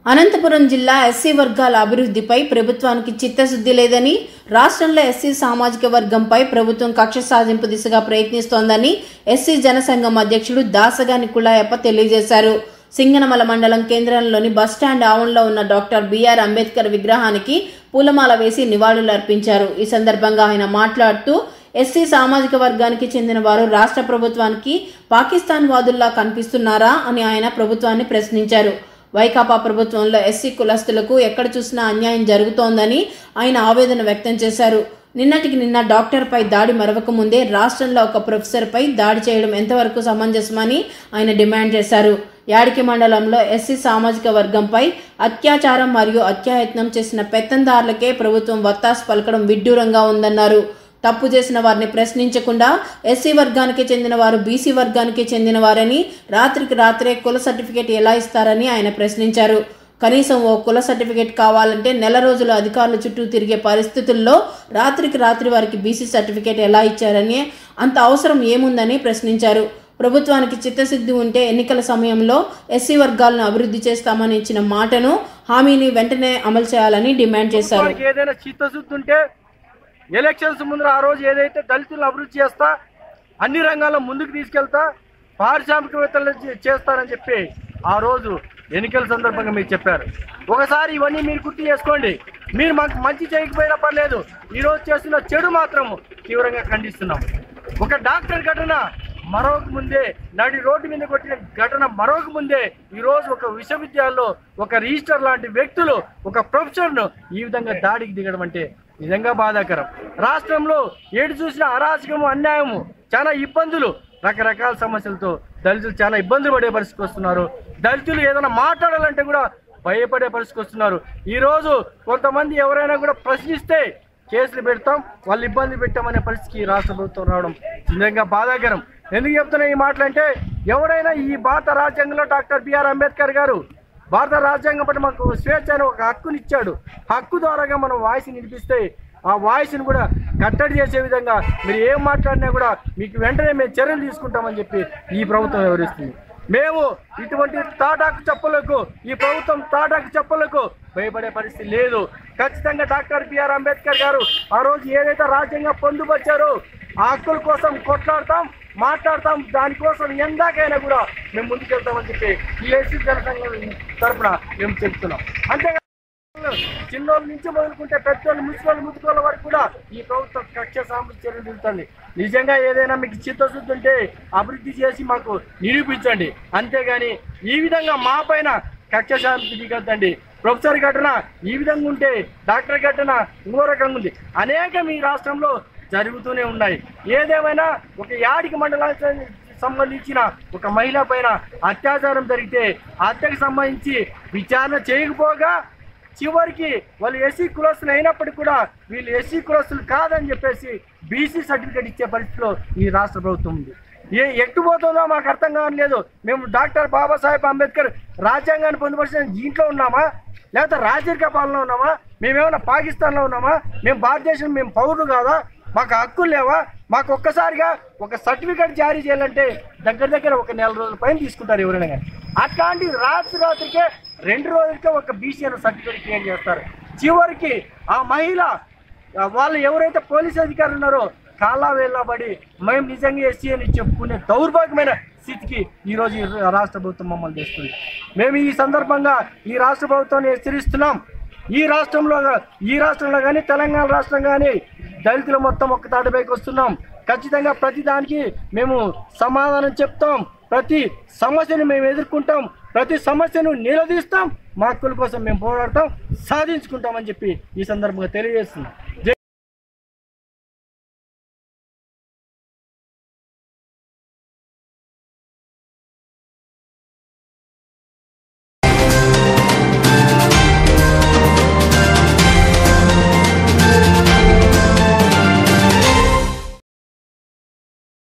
అనంతపురం జిల్లా ఎస్సీ వర్గాల అభివృద్ధిపై ప్రభుత్వానికి చిత్తశుద్ధి లేదని రాష్ట్రంలో ఎస్సీ సామాజిక వర్గంపై ప్రభుత్వం కక్ష సాధింపు దిశగా ప్రయత్నిస్తోందని ఎస్సీ జనసంఘం అధ్యక్షుడు దాసగాని కుళాయప్ప తెలియజేశారు సింగనమల మండలం కేంద్రంలోని బస్టాండ్ ఆవరణలో ఉన్న డాక్టర్ బిఆర్ అంబేద్కర్ విగ్రహానికి పూలమాల వేసి నివాళులర్పించారు ఈ సందర్భంగా ఆయన మాట్లాడుతూ ఎస్సీ సామాజిక వర్గానికి చెందిన వారు రాష్ట్ర ప్రభుత్వానికి పాకిస్తాన్ వాదుల్లా కనిపిస్తున్నారా అని ఆయన ప్రభుత్వాన్ని ప్రశ్నించారు వైకాపా ప్రభుత్వంలో ఎస్సీ కులస్తులకు ఎక్కడ చూసినా అన్యాయం జరుగుతోందని ఆయన ఆవేదన వ్యక్తం చేశారు నిన్నటికి నిన్న డాక్టర్పై దాడి మరవక ముందే రాష్ట్రంలో ఒక ప్రొఫెసర్పై దాడి చేయడం ఎంతవరకు సమంజసమని ఆయన డిమాండ్ చేశారు యాడికి మండలంలో ఎస్సీ సామాజిక వర్గంపై అత్యాచారం మరియు అత్యాయత్నం చేసిన పెత్తందారులకే ప్రభుత్వం వత్తాసు పలకడం విడ్డూరంగా ఉందన్నారు తప్పు చేసిన వారిని ప్రశ్నించకుండా ఎస్సీ వర్గానికి చెందిన వారు బీసీ వర్గానికి చెందిన వారని రాత్రికి రాత్రే కుల సర్టిఫికేట్ ఎలా ఇస్తారని ఆయన ప్రశ్నించారు కనీసం ఓ కుల సర్టిఫికేట్ కావాలంటే నెల రోజులు అధికారుల చుట్టూ తిరిగే పరిస్థితుల్లో రాత్రికి రాత్రి వారికి బీసీ సర్టిఫికేట్ ఎలా ఇచ్చారని అంత అవసరం ఏముందని ప్రశ్నించారు ప్రభుత్వానికి చిత్తశుద్ధి ఉంటే ఎన్నికల సమయంలో ఎస్సీ వర్గాలను అభివృద్ధి చేస్తామని ఇచ్చిన మాటను హామీని వెంటనే అమలు చేయాలని డిమాండ్ చేశారు మనకి ఏదైనా చిత్తశుద్ధి ఉంటే ఎలక్షన్స్ ముందర ఆ రోజు ఏదైతే దళితులను అభివృద్ధి చేస్తా అన్ని రంగాల్లో ముందుకు తీసుకెళ్తా పారిశ్రామికవేత్తలు చే- చేస్తారని చెప్పి ఆ రోజు ఎన్నికల సందర్భంగా మీరు చెప్పారు ఒకసారి ఇవన్నీ మీరు గుర్తు చేసుకోండి మీరు మాకు మంచి చేయకపోయినా పర్లేదు ఈ రోజు చేస్తున్న చెడు మాత్రం తీవ్రంగా ఖండిస్తున్నాం ఒక డాక్టర్ ఘటన మరొక ముందే నడి రోడ్డు మీద కొట్టిన ఘటన మరొక ముందే ఈ రోజు ఒక విశ్వవిద్యాలయంలో ఒక రిజిస్టర్ లాంటి వ్యక్తులు ఒక ప్రొఫెసర్ను ఈ విధంగా దాడికి దిగడం అంటే నిజంగా బాధాకరం రాష్ట్రంలో ఏడు చూసిన అరాచకము అన్యాయము చాలా ఇబ్బందులు రకరకాల సమస్యలతో దళితులు చాలా ఇబ్బందులు పడే పరిస్థితికి వస్తున్నారు దళితులు ఏదైనా మాట్లాడాలంటే కూడా భయపడే పరిస్థితికి వస్తున్నారు ఈ రోజు కొంతమంది ఎవరైనా కూడా ప్రశ్నిస్తే కేసులు పెడతాం వాళ్ళు ఇబ్బంది పెట్టామనే పరిస్థితికి రాష్ట్ర ప్రభుత్వం రావడం నిజంగా బాధాకరం ఎందుకు చెప్తున్నా ఈ మాటలంటే ఎవరైనా ఈ భారత రాజ్యాంగంలో డాక్టర్ బిఆర్ అంబేద్కర్ గారు భారత రాజ్యాంగం పట్ల మాకు స్వేచ్ఛ అనే ఒక హక్కునిచ్చాడు హక్కు ద్వారాగా మనం వాయిస్ వినిపిస్తే ఆ వాయిస్ని కూడా కట్టడి చేసే విధంగా మీరు ఏం మాట్లాడినా కూడా మీకు వెంటనే మేము చర్యలు తీసుకుంటామని చెప్పి ఈ ప్రభుత్వం వివరిస్తుంది మేము ఇటువంటి తాటాకు చెప్పలకు ఈ ప్రభుత్వం తాటాకు చెప్పలకు భయపడే పరిస్థితి లేదు ఖచ్చితంగా డాక్టర్ బిఆర్ అంబేద్కర్ గారు ఆ రోజు ఏదైతే రాజ్యాంగం పొందుపరిచారో ఆ హక్కుల కోసం కొట్లాడతాం మాట్లాడతాం దానికోసం ఎందాకైనా కూడా మేము ముందుకెళ్తామని చెప్పి ఈ ఎస్సీ జనసంఘం తరఫున మేము చెప్తున్నాం అంతేగా చిన్నోళ్ళ నుంచి మొదలుకుంటే పెద్దోళ్ళు ముసుకోళ్ళు ముసుకోళ్ళ వరకు కూడా ఈ ప్రభుత్వం కక్ష సామర్థ్యం చర్యలు తీసుకుంటుంది నిజంగా ఏదైనా మీకు చిత్తశుద్ధి ఉంటే అభివృద్ధి చేసి మాకు నిరూపించండి అంతేగాని ఈ విధంగా మా పైన కక్ష శాంతి దిగద్దండి ప్రొఫెసర్ ఘటన ఈ విధంగా ఉంటే డాక్టర్ ఘటన ఇంకో రకంగా ఉంది అనేకం ఈ రాష్ట్రంలో జరుగుతూనే ఉన్నాయి ఏదేమైనా ఒక యాడికి మండలానికి సంబంధించిన ఒక మహిళ పైన అత్యాచారం జరిగితే ఆ హత్యకు సంబంధించి విచారణ చేయకపోగా చివరికి వాళ్ళు ఎస్సీ కులస్తులు అయినప్పటికీ కూడా వీళ్ళు ఎస్సీ కులస్తులు కాదని చెప్పేసి బీసీ సర్టిఫికేట్ ఇచ్చే పరిస్థితిలో ఈ రాష్ట్ర ప్రభుత్వం ఉంది ఏ ఎట్టుపోతుందో మాకు అర్థం కావట్లేదు మేము డాక్టర్ బాబాసాహెబ్ అంబేద్కర్ రాజ్యాంగాన్ని పొందుపరిచిన దీంట్లో ఉన్నామా లేకపోతే రాజరిక పాలన ఉన్నామా మేమేమైనా పాకిస్తాన్లో ఉన్నామా మేము భారతదేశం మేము పౌరులు కాదా మాకు హక్కులు లేవా మాకు ఒక్కసారిగా ఒక సర్టిఫికేట్ జారీ చేయాలంటే దగ్గర దగ్గర ఒక నెల రోజుల పైన తీసుకుంటారు ఎవరైనా కానీ అట్లాంటి రాత్రి రాత్రికే రెండు రోజులకే ఒక బీసీ అనే సర్టిఫికేట్ క్రియేట్ చేస్తారు చివరికి ఆ మహిళ ఆ వాళ్ళు ఎవరైతే పోలీస్ అధికారులు ఉన్నారో కాలా వేళ్ళబడి మేము నిజంగా ఎస్సీ అని చెప్పుకునే దౌర్భాగ్యమైన స్థితికి ఈరోజు ఈ రాష్ట్ర ప్రభుత్వం మమ్మల్ని తెస్తుంది మేము ఈ సందర్భంగా ఈ రాష్ట్ర ప్రభుత్వాన్ని హెచ్చరిస్తున్నాం ఈ రాష్ట్రంలో ఈ రాష్ట్రంలో కానీ తెలంగాణ రాష్ట్రం కానీ దళితులు మొత్తం ఒక్క తాటిపైకి వస్తున్నాం ఖచ్చితంగా ప్రతి దానికి మేము సమాధానం చెప్తాం ప్రతి సమస్యను మేము ఎదుర్కొంటాం ప్రతి సమస్యను నిలదీస్తాం మా హక్కుల కోసం మేము పోరాడతాం సాధించుకుంటామని చెప్పి ఈ సందర్భంగా తెలియజేస్తున్నాం